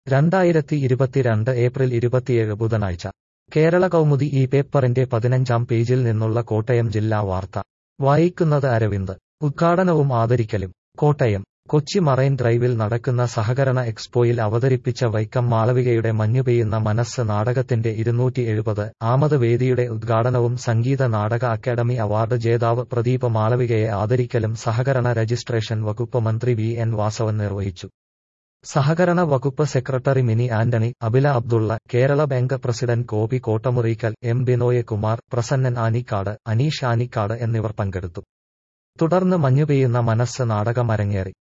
രണ്ടായിരത്തി ഇരുപത്തിരണ്ട് ഏപ്രിൽ ഇരുപത്തിയേഴ് ബുധനാഴ്ച കേരള കൗമുദി ഈ പേപ്പറിന്റെ പതിനഞ്ചാം പേജിൽ നിന്നുള്ള കോട്ടയം ജില്ലാ വാർത്ത വായിക്കുന്നത് അരവിന്ദ് ഉദ്ഘാടനവും ആദരിക്കലും കോട്ടയം കൊച്ചി മറൈൻ ഡ്രൈവിൽ നടക്കുന്ന സഹകരണ എക്സ്പോയിൽ അവതരിപ്പിച്ച വൈക്കം മാളവികയുടെ മഞ്ഞുപെയ്യുന്ന മനസ്സ് നാടകത്തിന്റെ ഇരുന്നൂറ്റി എഴുപത് ആമത് വേദിയുടെ ഉദ്ഘാടനവും സംഗീത നാടക അക്കാദമി അവാർഡ് ജേതാവ് പ്രദീപ് മാളവികയെ ആദരിക്കലും സഹകരണ രജിസ്ട്രേഷൻ വകുപ്പ് മന്ത്രി വി എൻ വാസവൻ നിർവഹിച്ചു സഹകരണ വകുപ്പ് secretary Mini Antony Abila Abdulla Kerala bank president Gopi Kottamurikkal M Binoy Kumar Prasannan Anikkad Aneesh Anikkad എന്നിവർ പങ്കെടുത്തു തുടർന്ന് മഞ്ഞുപെയ്യുന്ന മനസ്സ് നാടകം അരങ്ങേറി